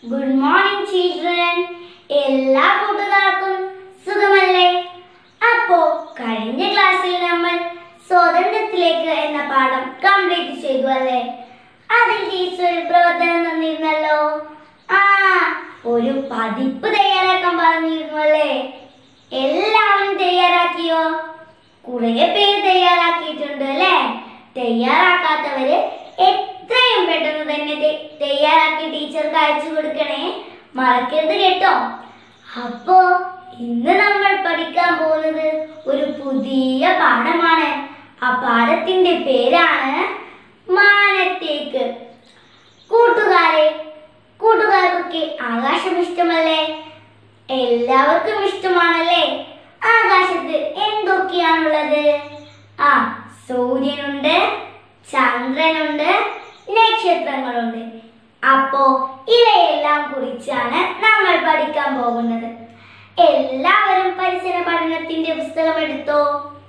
good morning children എല്ലാ കൂട്ടുകാർക്കും സുഖമല്ലേ അപ്പോ കഴിഞ്ഞ ക്ലാസ്സിൽ നമ്മൾ സ്വാതന്ത്ര്യത്തിലേക്ക് എന്ന പാഠം കംപ്ലീറ്റ് ചെയ്തു അല്ലേ അതിൽ ടീച്ചർ ഒരു പ്രവർത്തനം തന്നിരുന്നല്ലോ ആ ഒരു പതിപ്പ് തയ്യാറാക്കാൻ പറഞ്ഞിരുന്നു അല്ലേ എല്ലാവരും തയ്യാറാക്കിയോ കുറെ പേര് തയ്യാറാക്കിയിട്ടുണ്ട് അല്ലേ തയ്യാറാക്കാത്തവര് എത്രയും പെട്ടെന്ന് തന്നെ തെ- തയ്യാറാക്കി ടീച്ചർക്ക് അയച്ചു കൊടുക്കണേ മറക്കരുത് കേട്ടോ അപ്പോ ഇന്ന് നമ്മൾ പഠിക്കാൻ പോകുന്നത് ഒരു പുതിയ പാഠമാണ് ആ പാഠത്തിന്റെ പേരാണ് മാനത്തേക്ക് കൂട്ടുകാരെ കൂട്ടുകാർക്കൊക്കെ ആകാശം ഇഷ്ടമല്ലേ എല്ലാവർക്കും ഇഷ്ടമാണല്ലേ ആകാശത്ത് എന്തൊക്കെയാണുള്ളത് ആ സൂര്യനുണ്ട് ചന്ദ്രനുണ്ട് നക്ഷത്രങ്ങളുണ്ട് അപ്പോ ഇവയെല്ലാം കുറിച്ചാണ് നമ്മൾ പഠിക്കാൻ പോകുന്നത് എല്ലാവരും പരിസര പഠനത്തിന്റെ പുസ്തകം എടുത്തോ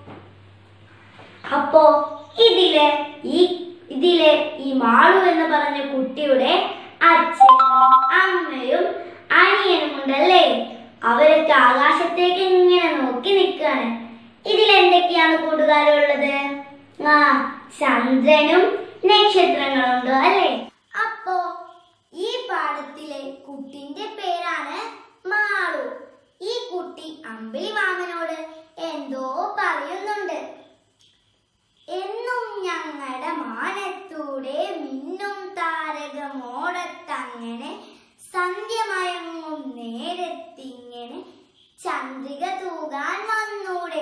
അപ്പോ ഇതിലെ ഈ ഇതിലെ ഈ മാളു എന്ന് പറഞ്ഞ കുട്ടിയുടെ അച്ഛനും അമ്മയും അനിയനും ഉണ്ടല്ലേ അവരൊക്കെ ആകാശത്തേക്ക് ഇങ്ങനെ നോക്കി നിൽക്കാണ് ഇതിൽ എന്തൊക്കെയാണ് കൂട്ടുകാരുള്ളത് ആ ചന്ദ്രനും നക്ഷത്രങ്ങളുണ്ട് അല്ലേ അപ്പോ ഈ പാഠത്തിലെ കുട്ടിന്റെ പേരാണ് മാളു ഈ കുട്ടി അമ്പിളി മാമനോട് എന്തോ പറയുന്നുണ്ട് എന്നും ഞങ്ങളുടെ മാനത്തൂടെ മിന്നും താരകമോടത്തങ്ങനെ സന്ധ്യമയങ്ങും നേരത്തിങ്ങനെ ചന്ദ്രിക തൂകാൻ വന്നൂടെ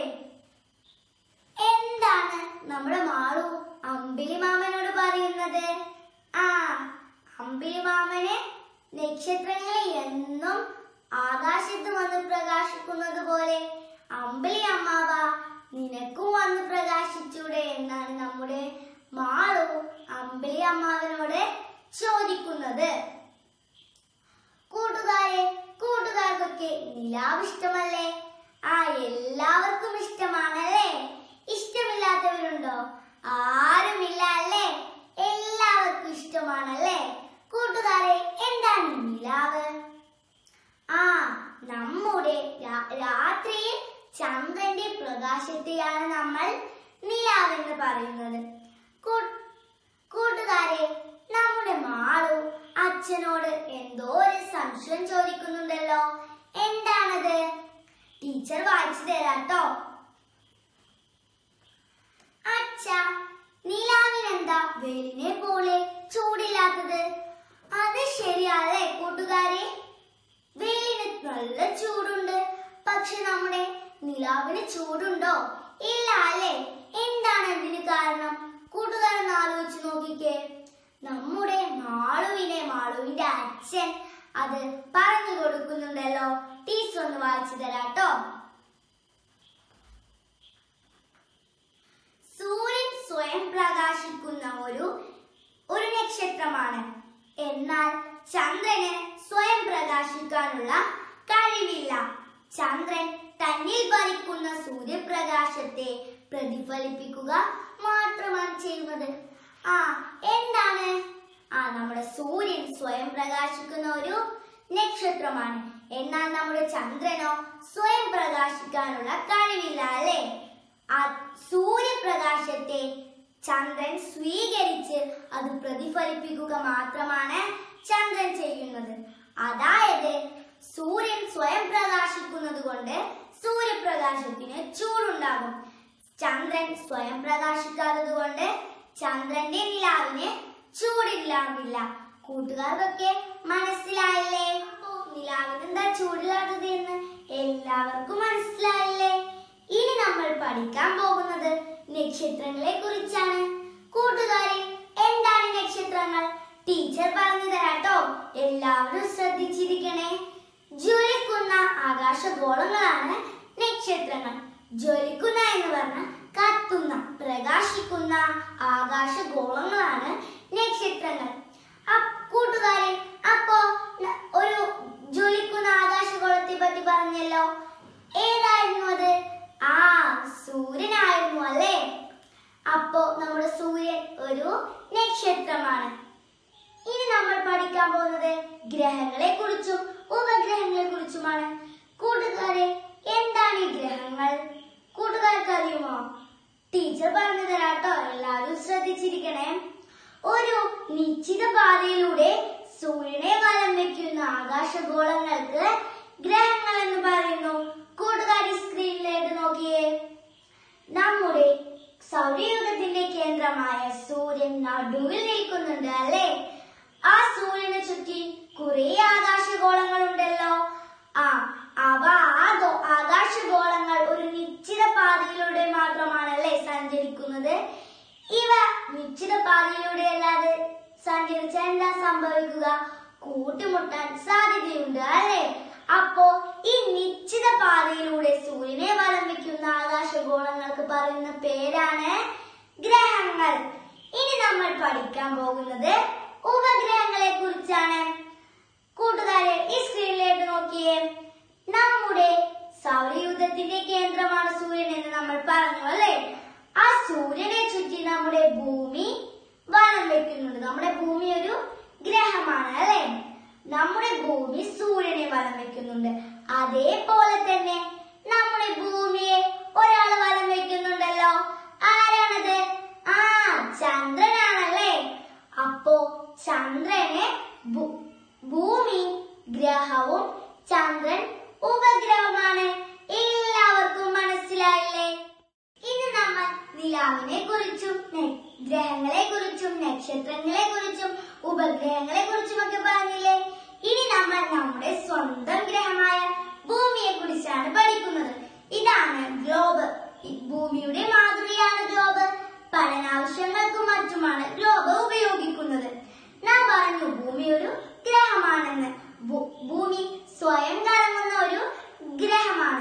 എന്താണ് നമ്മുടെ മാളു അമ്പിളി മാമനോട് പറയുന്നത് ആ അമ്പിളി മാമനെ നക്ഷത്രങ്ങളെ എന്നും ആകാശത്ത് വന്ന് പ്രകാശിക്കുന്നത് പോലെ അമ്പിളി അമ്മാവ നിനക്കും വന്ന് പ്രകാശിച്ചൂടെ എന്നാണ് നമ്മുടെ മാളു അമ്പിളി അമ്മാവനോട് ചോദിക്കുന്നത് കൂട്ടുകാരെ കൂട്ടുകാർക്കൊക്കെ നിലാവ് ഇഷ്ടമല്ലേ ആ എല്ലാവർക്കും ഇഷ്ടമാണല്ലേ ഇഷ്ടമില്ലാത്തവരുണ്ടോ ആരുമില്ല അല്ലേ എല്ലാവർക്കും ഇഷ്ടമാണല്ലേ കൂട്ടുകാരെ എന്താണ് ഈ നിലാവ് ആ നമ്മുടെ രാ- രാത്രിയിൽ ചന്ദ്രന്റെ പ്രകാശത്തെയാണ് നമ്മൾ നിലാവെന്ന് പറയുന്നത് കൂ- കൂട്ടുകാരെ നമ്മുടെ മാളു അച്ഛനോട് എന്തോ ഒരു സംശയം ചോദിക്കുന്നുണ്ടല്ലോ എന്താണത് ടീച്ചർ വായിച്ചു തരാട്ടോ അച്ഛ നിലാവിനെന്താ വെയിലിനെ പോലെ ചൂടില്ലാത്തത് അത് ശരിയല്ലേ കൂട്ടുകാരെ വെയിലിന് നല്ല ചൂടുണ്ട് പക്ഷെ നമ്മുടെ നിലാവിന് ചൂടുണ്ടോ ഇല്ല അല്ലേ എന്താണ് ഇതിന് കാരണം കൂട്ടുകാരൻ ആലോചിച്ച് നോക്കിക്കേ നമ്മുടെ മാളുവിനെ മാളുവിന്റെ അച്ഛൻ അത് പറഞ്ഞു കൊടുക്കുന്നുണ്ടല്ലോ ടീച്ചർ ഒന്ന് വായിച്ചു തരാട്ടോ സൂര്യൻ സ്വയം പ്രകാശിക്കുന്ന ഒരു ഒരു നക്ഷത്രമാണ് എന്നാൽ ചന്ദ്രന് സ്വയം പ്രകാശിക്കാനുള്ള കഴിവില്ല ചന്ദ്രൻ തന്നിൽ ഭരിക്കുന്ന സൂര്യപ്രകാശത്തെ പ്രതിഫലിപ്പിക്കുക മാത്രമാണ് ചെയ്യുന്നത് ആ എന്താണ് ആ നമ്മുടെ സൂര്യൻ സ്വയം പ്രകാശിക്കുന്ന ഒരു നക്ഷത്രമാണ് എന്നാൽ നമ്മുടെ ചന്ദ്രനോ സ്വയം പ്രകാശിക്കാനുള്ള കഴിവില്ല അല്ലേ ആ സൂര്യപ്രകാശത്തെ ചന്ദ്രൻ സ്വീകരിച്ച് അത് പ്രതിഫലിപ്പിക്കുക മാത്രമാണ് ചന്ദ്രൻ ചെയ്യുന്നത് അതായത് സൂര്യൻ സ്വയം പ്രകാശിക്കുന്നത് കൊണ്ട് സൂര്യപ്രകാശത്തിന് ചൂടുണ്ടാകും ചന്ദ്രൻ സ്വയം പ്രകാശിക്കാത്തത് കൊണ്ട് ചന്ദ്രന്റെ നിലാവിന് ചൂടില്ലാവില്ല കൂട്ടുകാർക്കൊക്കെ മനസ്സിലായില്ലേ ഓ, നിലാവിന് എന്താ ചൂടില്ലാത്തത് എന്ന് എല്ലാവർക്കും മനസ്സിലായില്ലേ ഇനി നമ്മൾ പഠിക്കാൻ പോകുന്നത് നക്ഷത്രങ്ങളെ കുറിച്ചാണ് കൂട്ടുകാരെ എന്താണ് നക്ഷത്രങ്ങൾ ടീച്ചർ പറഞ്ഞു തരാട്ടോ എല്ലാവരും ശ്രദ്ധിച്ചിരിക്കണേ ജ്വലിക്കുന്ന ആകാശഗോളങ്ങളാണ് നക്ഷത്രങ്ങൾ ജ്വലിക്കുന്ന എന്ന് പറഞ്ഞാൽ കത്തുന്ന പ്രകാശിക്കുന്ന ആകാശഗോളങ്ങളാണ് നക്ഷത്രങ്ങൾ അപ്പ് കൂട്ടുകാരെ അപ്പോ ന- ഒരു ജ്വലിക്കുന്ന ആകാശഗോളത്തെ പറ്റി പറഞ്ഞല്ലോ ഏതായിരുന്നു അത് ആ സൂര്യനായിരുന്നു അല്ലേ അപ്പോ നമ്മുടെ സൂര്യൻ ഒരു നക്ഷത്രമാണ് ഇനി നമ്മൾ പഠിക്കാൻ പഠിക്കാൻ പോകുന്നത് ഗ്രഹങ്ങളെ കുറിച്ചും ഉപഗ്രഹങ്ങളെ കുറിച്ചുമാണ് കൂട്ടുകാരെ എന്താണ് ഈ ഗ്രഹങ്ങൾ കൂട്ടുകാർക്ക് അറിയുമോ ടീച്ചർ പറഞ്ഞു തരാട്ടോ എല്ലാവരും ശ്രദ്ധിച്ചിരിക്കണേ ഒരു നിശ്ചിത പാതയിലൂടെ സൂര്യനെ വലം വെക്കുന്ന ആകാശഗോളങ്ങൾക്ക് ഗ്രഹങ്ങൾ എന്ന് പറയുന്നു കൂട്ടുകാരി സ്ക്രീനിലേക്ക് നോക്കിയേ നമ്മുടെ സൗരയൂഥത്തിന്റെ കേന്ദ്രമായ സൂര്യൻ നടുവിൽ നിൽക്കുന്നുണ്ട് അല്ലേ ആ സൂര്യനെ ചുറ്റി കുറെ ആകാശഗോളങ്ങളുണ്ടല്ലോ ആ അവ ആ ഗോ- ആകാശഗോളങ്ങൾ ഒരു നിശ്ചിത പാതയിലൂടെ മാത്രമാണല്ലേ സഞ്ചരിക്കുന്നത് ഇവ നിശ്ചിത പാതയിലൂടെ അല്ലാതെ സഞ്ചരിച്ചാൽ എന്താ സംഭവിക്കുക കൂട്ടിമുട്ടാൻ സാധ്യതയുണ്ട് അല്ലേ അപ്പോ ഈ നിശ്ചിത പാതയിലൂടെ സൂര്യനെ വലം വെക്കുന്ന ആകാശഗോളങ്ങൾക്ക് പറയുന്ന പേരാണ് ഗ്രഹങ്ങൾ ഇനി നമ്മൾ പഠിക്കാൻ പോകുന്നത് ഉപഗ്രഹങ്ങളെ കുറിച്ചാണ് കൂട്ടുകാരെ ഈ സ്ക്രീനിലേക്ക് നോക്കിയേ നമ്മുടെ സൗരയൂഥത്തിന്റെ കേന്ദ്രമാണ് സൂര്യൻ എന്ന് നമ്മൾ പറഞ്ഞു അല്ലേ ആ സൂര്യനെ ചുറ്റി നമ്മുടെ ഭൂമി വലം വെക്കുന്നുണ്ട് നമ്മുടെ ഭൂമി ഒരു ഗ്രഹമാണ് അല്ലേ നമ്മുടെ ഭൂമി സൂര്യനെ വലം വെക്കുന്നുണ്ട് അതേപോലെ തന്നെ നമ്മുടെ ഭൂമിയെ ഒരാൾ വലം വെക്കുന്നുണ്ടല്ലോ ആരാണത് ആ ചന്ദ്രനാണല്ലേ അപ്പോ ചന്ദ്രനെ ഭൂ- ഭൂമി ഗ്രഹവും ചന്ദ്രൻ ഉപഗ്രഹമാണ് എല്ലാവർക്കും മനസ്സിലായില്ലേ ഇന്ന് നമ്മൾ നിലാവിനെ കുറിച്ചും ഗ്രഹങ്ങളെ കുറിച്ചും നക്ഷത്രങ്ങളെ കുറിച്ചും ഉപഗ്രഹങ്ങളെ കുറിച്ചും ഒക്കെ പറഞ്ഞില്ലേ ഇനി നമ്മൾ നമ്മുടെ സ്വന്തം ഗ്രഹമായ ഭൂമിയെ കുറിച്ചാണ് പഠിക്കുന്നത് ഇതാണ് ഗ്ലോബ് ഈ ഭൂമിയുടെ മാതൃകയാണ് ഗ്ലോബ് പഠനാവശ്യങ്ങൾക്കും മറ്റുമാണ് ഗ്ലോബ് ഉപയോഗിക്കുന്നത് നാം പറഞ്ഞു ഭൂമി ഒരു ഗ്രഹമാണെന്ന് ഭൂ- ഭൂമി സ്വയം കറങ്ങുന്ന ഒരു ഗ്രഹമാണ്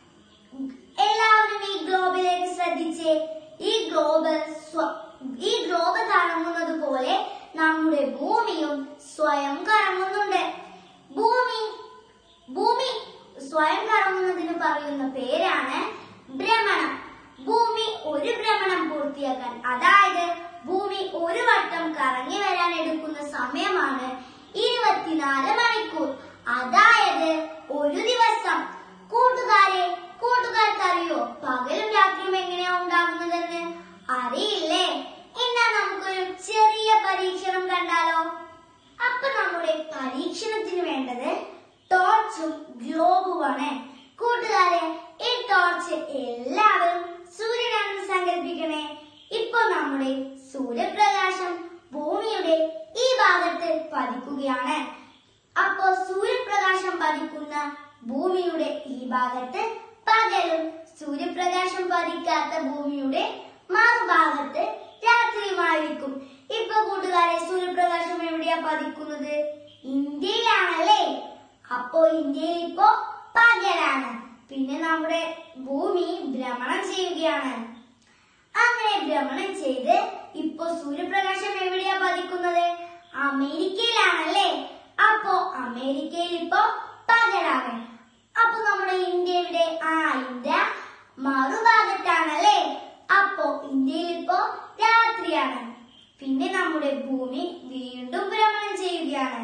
എല്ലാവരും ഈ ഗ്ലോബിലേക്ക് ശ്രദ്ധിച്ചേ ഈ ഗ്ലോബ് സ്വ- ഈ ഗ്ലോബ് കറങ്ങുന്നത് പോലെ നമ്മുടെ ഭൂമിയും സ്വയം കറങ്ങുന്നുണ്ട് ഭൂമി ഭൂമി സ്വയം കറങ്ങുന്നതിന് പറയുന്ന പേരാണ് ഭ്രമണം ഭൂമി ഒരു ഭ്രമണം പൂർത്തിയാക്കാൻ അതായത് ഭൂമി ഒരു വട്ടം കറങ്ങി വരാൻ എടുക്കുന്ന സമയമാണ് ഇരുപത്തിനാല് മണിക്കൂർ അതായത് ഒരു ദിവസം കൂട്ടുകാരെ കൂട്ടുകാർക്ക് അറിയോ പകലും രാത്രിയും എങ്ങനെയാ ഉണ്ടാകുന്നതെന്ന് അറിയില്ലേ എന്നാ നമുക്കൊരു ചെറിയ പരീക്ഷണം കണ്ടാലോ അപ്പൊ നമ്മുടെ പരീക്ഷണത്തിന് വേണ്ടത് ടോർച്ചും ഗ്ലോബുമാണ് കൂട്ടുകാരെ ഈ ടോർച്ച് എല്ലാവരും സൂര്യനാണെന്ന് സങ്കല്പിക്കണേ ഇപ്പൊ നമ്മുടെ സൂര്യപ്രകാശം ഭൂമിയുടെ ഈ ഭാഗത്ത് പതിക്കുകയാണ് അപ്പോ സൂര്യപ്രകാശം പതിക്കുന്ന ഭൂമിയുടെ ഈ ഭാഗത്ത് പകലും സൂര്യപ്രകാശം പതിക്കാത്ത ഭൂമിയുടെ മറുഭാഗത്ത് രാത്രിയുമായിരിക്കും ഇപ്പൊ കൂട്ടുകാരെ സൂര്യപ്രകാശം എവിടെയാ പതിക്കുന്നത് ഇന്ത്യയിലാണല്ലേ അപ്പോ ഇന്ത്യയിൽ ഇപ്പോ പകലാണ് പിന്നെ നമ്മുടെ ഭൂമി ഭ്രമണം ചെയ്യുകയാണ് അങ്ങനെ ഭ്രമണം ചെയ്ത് ഇപ്പൊ സൂര്യപ്രകാശം എവിടെയാ പതിക്കുന്നത് അമേരിക്കയിലാണല്ലേ അപ്പോ അമേരിക്കയിൽ ഇപ്പോ പകലാണ് അപ്പൊ നമ്മുടെ ഇന്ത്യ എവിടെ ആ ഇന്ത്യ മറുഭാഗത്താണല്ലേ അപ്പോ ഇന്ത്യയിൽ ഇപ്പോ രാത്രിയാണ് പിന്നെ നമ്മുടെ ഭൂമി വീണ്ടും ഭ്രമണം ചെയ്യുകയാണ്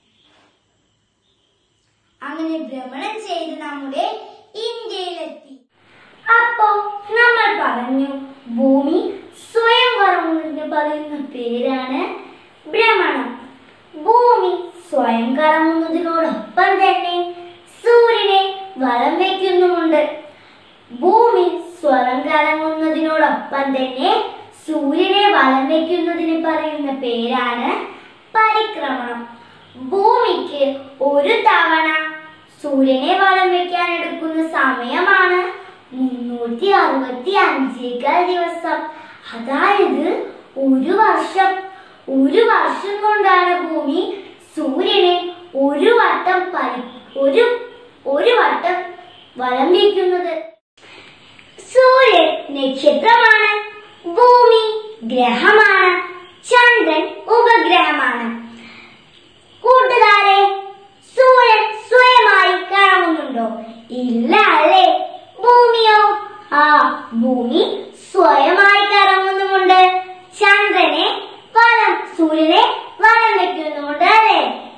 അങ്ങനെ ഭ്രമണം ചെയ്ത് നമ്മുടെ ഇന്ത്യയിലെത്തി അപ്പോ നമ്മൾ പറഞ്ഞു ഭൂമി സ്വയം കറങ്ങുന്നതിന് പറയുന്ന പേരാണ് ഭ്രമണം ഭൂമി സ്വയം കറങ്ങുന്നതിനോടൊപ്പം തന്നെ സൂര്യനെ വലം വയ്ക്കുന്നുമുണ്ട് ഭൂമി സ്വയം കറങ്ങുന്നതിനോടൊപ്പം തന്നെ സൂര്യനെ വലം വയ്ക്കുന്നതിന് പറയുന്ന പേരാണ് പരിക്രമണം ഭൂമിക്ക് ഒരു തവണ സൂര്യനെ വലം വെക്കാൻ എടുക്കുന്ന സമയമാണ് മുന്നൂറ്റി അറുപത്തി അഞ്ചേകാൽ ദിവസം അതായത് ഒരു വർഷം ഒരു വർഷം കൊണ്ടാണ് ഭൂമി സൂര്യനെ ഒരു വട്ടം പരി ഒരു ഒരു വട്ടം വലം വയ്ക്കുന്നത് സൂര്യൻ നക്ഷത്രമാണ് ഭൂമി ഗ്രഹമാണ് ചന്ദ്രൻ ഉപഗ്രഹമാണ് കൂട്ടുകാരെ സൂര്യൻ സ്വയമായി കറങ്ങുന്നുണ്ടോ ഇല്ല അല്ലേ ഭൂമിയോ ആ ഭൂമി സ്വയമായി കറങ്ങുന്നുമുണ്ട് ചന്ദ്രനെ വലം സൂര്യനെ വലം വെക്കുന്നുമുണ്ട് അല്ലേ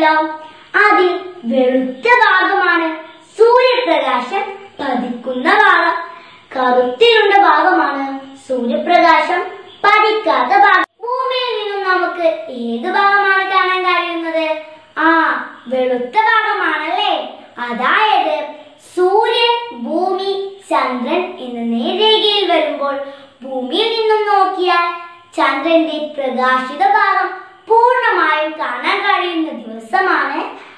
ഉണ്ടല്ലോ അതിൽ വെളുത്ത ഭാഗമാണ് സൂര്യപ്രകാശം പതിക്കുന്ന ഭാഗം കറുത്തിരുണ്ട ഭാഗമാണ് സൂര്യപ്രകാശം പതിക്കാത്ത ഭാഗം ഭൂമിയിൽ നിന്നും നമുക്ക് ഏത് ഭാഗമാണ് കാണാൻ കഴിയുന്നത് ആ വെളുത്ത ഭാഗമാണല്ലേ അതായത് സൂര്യൻ ഭൂമി ചന്ദ്രൻ എന്ന നേരേഖയിൽ വരുമ്പോൾ ഭൂമിയിൽ നിന്നും നോക്കിയാൽ ചന്ദ്രന്റെ പ്രകാശിത ഭാഗം പൂർണ്ണമായും കാണാൻ കഴിയുന്ന ദിവസമാണ്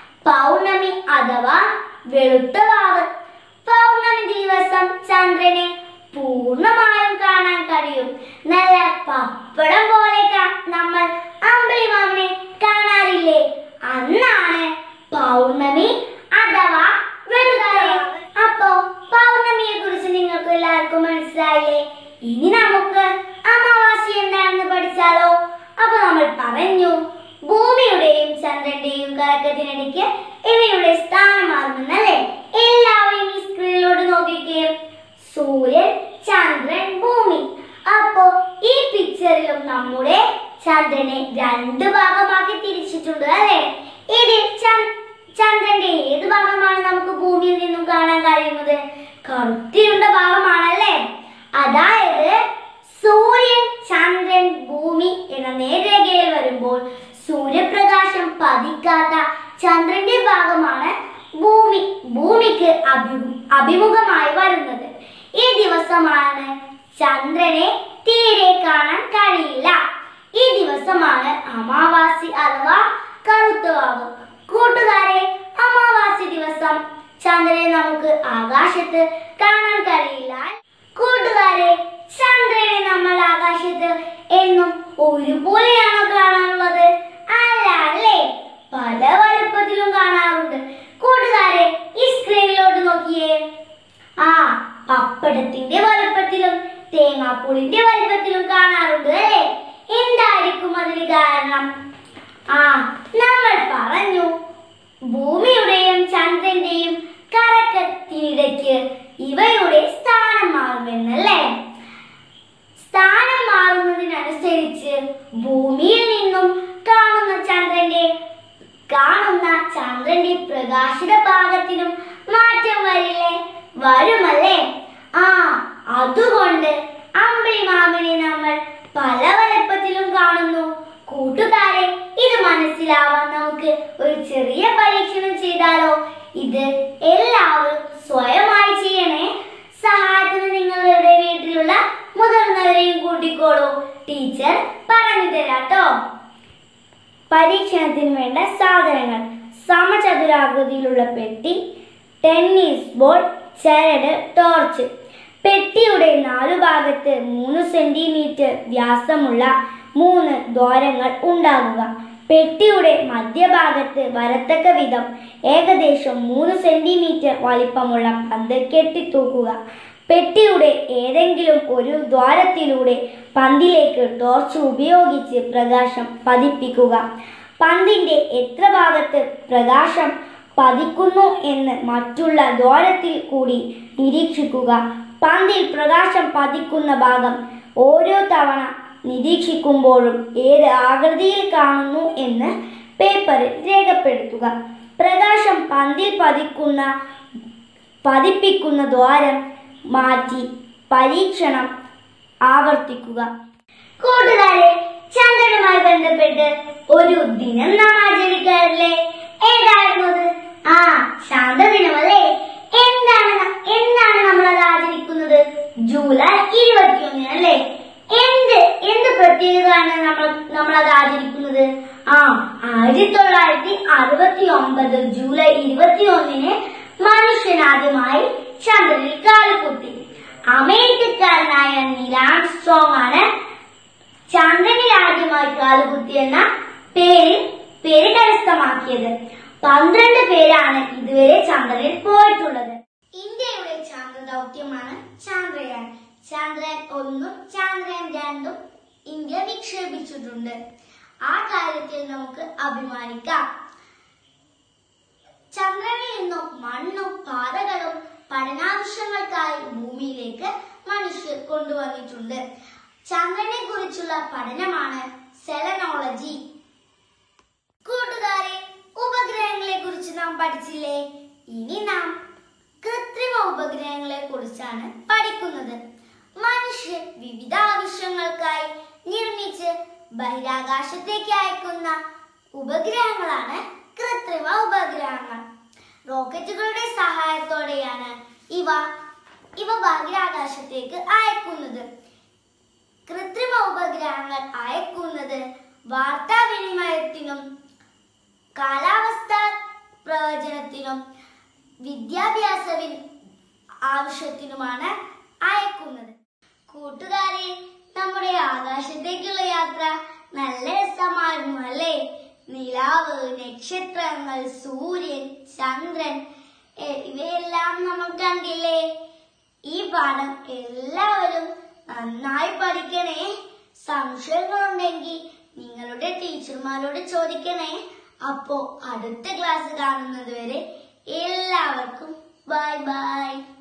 പൗർണമി അഥവാ വെളുത്ത ഭാഗം പൗർണമി ദിവസം ചന്ദ്രനെ പൂർണ്ണമായും കാണാൻ കഴിയും നല്ല പപ്പടം പോലെ കാ- നമ്മൾ അമ്പിളിമാമനെ കാണാറില്ലേ അന്നാണ് പൗർണമി അഥവാ വെളുകാരെ അപ്പോ പൗർണമിയെ കുറിച്ച് നിങ്ങൾക്ക് എല്ലാവർക്കും മനസ്സിലായില്ലേ ഇനി നമുക്ക് അമാവാസി എന്താണെന്ന് പഠിച്ചാലോ അപ്പൊ നമ്മൾ പറഞ്ഞു ഭൂമിയുടെയും ചന്ദ്രന്റെയും കറക്കത്തിനിടയ്ക്ക് ഇവയുടെ സ്ഥാനം മാറുമെന്നല്ലേ എല്ലാവരും ഈ സ്ക്രീനിലോട്ട് നോക്കിക്കേ സൂര്യൻ ചന്ദ്രൻ ഭൂമി അപ്പോ ഈ പിക്ചറിലും നമ്മുടെ ചന്ദ്രനെ രണ്ട് ഭാഗമാക്കി തിരിച്ചിട്ടുണ്ട് അല്ലെ ഇതിൽ ചന്ദ്- ചന്ദ്രന്റെ ഏത് ഭാഗമാണ് നമുക്ക് ഭൂമിയിൽ നിന്നും കാണാൻ കഴിയുന്നത് കറുത്തിരുണ്ട ഭാഗമാണല്ലേ അതായത് സൂര്യൻ ചന്ദ്രൻ ഭൂമി എന്ന നേർരേഖയിൽ വരുമ്പോൾ സൂര്യപ്രകാശം പതിക്കാത്ത ചന്ദ്രന്റെ ഭാഗമാണ് ഭൂമി ഭൂമിക്ക് അഭി അഭിമുഖമായി വരുന്നത് ഈ ദിവസമാണ് ചന്ദ്രനെ തീരെ കാണാൻ കഴിയില്ല ഈ ദിവസമാണ് അമാവാസി അഥവാ കറുത്ത ഭാഗം കൂട്ടുകാരെ അമാവാസി ദിവസം ചന്ദ്രനെ നമുക്ക് ആകാശത്ത് കാണാൻ കഴിയില്ല കൂട്ടുകാരെ ചന്ദ്രനെ നമ്മൾ ആകാശത്ത് എന്നും ഒരുപോലെയാണോ കാണാനുള്ളത് അല്ല അല്ലേ പല വലുപ്പത്തിലും കാണാറുണ്ട് കൂട്ടുകാരെ ഈ സ്ക്രീനിലോട്ട് നോക്കിയേ ആ പപ്പടത്തിന്റെ വലുപ്പത്തിലും തേങ്ങാപ്പൂളിന്റെ വലുപ്പത്തിലും കാണാറുണ്ട് അല്ലേ എന്തായിരിക്കും അതിന് കാരണം ആ നമ്മൾ പറഞ്ഞു ഭൂമിയുടെയും ചന്ദ്രന്റെയും കറക്കത്തിനിടയ്ക്ക് ഇവയുടെ സ്ഥാനം മാറുമെന്നല്ലേ സ്ഥാനം മാറുന്നതിനനുസരിച്ച് ഭൂമിയിൽ നിന്നും കാണുന്ന ചന്ദ്രന്റെ കാണുന്ന ചന്ദ്രന്റെ പ്രകാശിത ഭാഗത്തിനും മാറ്റം വരില്ലേ വരുമല്ലേ ആ അതുകൊണ്ട് അമ്പിളി മാമനെ നമ്മൾ പല വലുപ്പത്തിലും കാണുന്നു കൂട്ടുകാരെ ഇത് മനസ്സിലാവാൻ നമുക്ക് ഒരു ചെറിയ പരീക്ഷണം ചെയ്താലോ ഇത് എല്ലാവരും സ്വയമായി ചെയ്യണേ സഹായത്തിന് നിങ്ങളുടെ വീട്ടിലുള്ള മുതിർന്നവരെയും കൂട്ടിക്കോളൂ ടീച്ചർ പറഞ്ഞു തരാട്ടോ പരീക്ഷണത്തിന് വേണ്ട സാധനങ്ങൾ സമചതുരാകൃതിയിലുള്ള പെട്ടി ടെന്നീസ് ബോൾ ചരട് ടോർച്ച് പെട്ടിയുടെ നാലു ഭാഗത്ത് മൂന്ന് സെന്റിമീറ്റർ വ്യാസമുള്ള മൂന്ന് ദ്വാരങ്ങൾ ഉണ്ടാകുക പെട്ടിയുടെ മധ്യഭാഗത്ത് വരത്തക്ക വിധം ഏകദേശം മൂന്ന് സെന്റിമീറ്റർ വലിപ്പമുള്ള പന്ത് കെട്ടിത്തൂക്കുക പെട്ടിയുടെ ഏതെങ്കിലും ഒരു ദ്വാരത്തിലൂടെ പന്തിലേക്ക് ടോർച്ച് ഉപയോഗിച്ച് പ്രകാശം പതിപ്പിക്കുക പന്തിന്റെ എത്ര ഭാഗത്ത് പ്രകാശം പതിക്കുന്നു എന്ന് മറ്റുള്ള ദ്വാരത്തിൽ കൂടി നിരീക്ഷിക്കുക പന്തിൽ പ്രകാശം പതിക്കുന്ന ഭാഗം ഓരോ തവണ നിരീക്ഷിക്കുമ്പോഴും ഏത് ആകൃതിയിൽ കാണുന്നു എന്ന് പേപ്പറിൽ രേഖപ്പെടുത്തുക പ്രകാശം പന്തിൽ പതിക്കുന്ന പതിപ്പിക്കുന്ന ദ്വാരം മാറ്റി പരീക്ഷണം ആവർത്തിക്കുക കൂട്ടുകാരെ ചന്ദ്രനുമായി ബന്ധപ്പെട്ട് ഒരു ദിനം നാം ആചരിക്കാറില്ലേ ഏതായിരുന്നു അത് ആ ശാന്തദിനമല്ലേ എന്താണ് ന- എന്താണ് നമ്മൾ അത് ആചരിക്കുന്നത് ജൂലൈ ഇരുപത്തിയൊന്നിന് അല്ലേ എന്ത് എന്ത് പ്രത്യേകതയാണ് നമ്മൾ നമ്മൾ അത് ആചരിക്കുന്നത് ആ ആയിരത്തി തൊള്ളായിരത്തി അറുപത്തി ഒമ്പത് ജൂലൈ ഇരുപത്തി ഒന്നിന് മനുഷ്യൻ ആദ്യമായി ചന്ദ്രനിൽ കാലുകുത്തി അമേരിക്കക്കാരനായ നീലാം സ്ട്രോങ് ആണ് ചന്ദ്രനിൽ ആദ്യമായി കാലുകുത്തി എന്ന പേര് പേര് കരസ്ഥമാക്കിയത് പന്ത്രണ്ട് പേരാണ് ഇതുവരെ ചന്ദ്രനിൽ പോയിട്ടുള്ളത് ഇന്ത്യയുടെ ചന്ദ്ര ദൗത്യമാണ് ചന്ദ്രയാൻ ചന്ദ്രയാൻ ഒന്നും ചന്ദ്രയാൻ രണ്ടും ഇന്ത്യ വിക്ഷേപിച്ചിട്ടുണ്ട് ആ കാര്യത്തിൽ നമുക്ക് അഭിമാനിക്കാം ചന്ദ്രനിൽ നിന്നും മണ്ണും പാതകളും പഠനാവശ്യങ്ങൾക്കായി ഭൂമിയിലേക്ക് മനുഷ്യർ കൊണ്ടുവന്നിട്ടുണ്ട് ചന്ദ്രനെ കുറിച്ചുള്ള പഠനമാണ് സെലനോളജി കൂട്ടുകാരെ ഉപ പഠിച്ചില്ലേ ഇനി നാം കൃത്രിമ ഉപഗ്രഹങ്ങളെ കുറിച്ചാണ് പഠിക്കുന്നത് മനുഷ്യർ വിവിധ ആവശ്യങ്ങൾക്കായി നിർമ്മിച്ച് ബഹിരാകാശത്തേക്ക് അയക്കുന്ന ഉപഗ്രഹങ്ങളാണ് കൃത്രിമ ഉപഗ്രഹങ്ങൾ റോക്കറ്റുകളുടെ സഹായത്തോടെയാണ് ഇവ ഇവ ബഹിരാകാശത്തേക്ക് അയക്കുന്നത് കൃത്രിമ ഉപഗ്രഹങ്ങൾ അയക്കുന്നത് വാർത്താവിനിമയത്തിനും കാലാവസ്ഥാ പ്രവചനത്തിനും വിദ്യാഭ്യാസ വി- ആവശ്യത്തിനുമാണ് അയക്കുന്നത് കൂട്ടുകാരെ നമ്മുടെ ആകാശത്തേക്കുള്ള യാത്ര നല്ല രസമായിരുന്നു അല്ലേ നിലാവ് നക്ഷത്രങ്ങൾ സൂര്യൻ ചന്ദ്രൻ എ- ഇവയെല്ലാം നമ്മൾ കണ്ടില്ലേ ഈ പാഠം എല്ലാവരും നന്നായി പഠിക്കണേ സംശയങ്ങളുണ്ടെങ്കിൽ നിങ്ങളുടെ ടീച്ചർമാരോട് ചോദിക്കണേ അപ്പോ അടുത്ത ക്ലാസ് കാണുന്നത് വരെ എല്ലാവർക്കും ബൈ ബൈ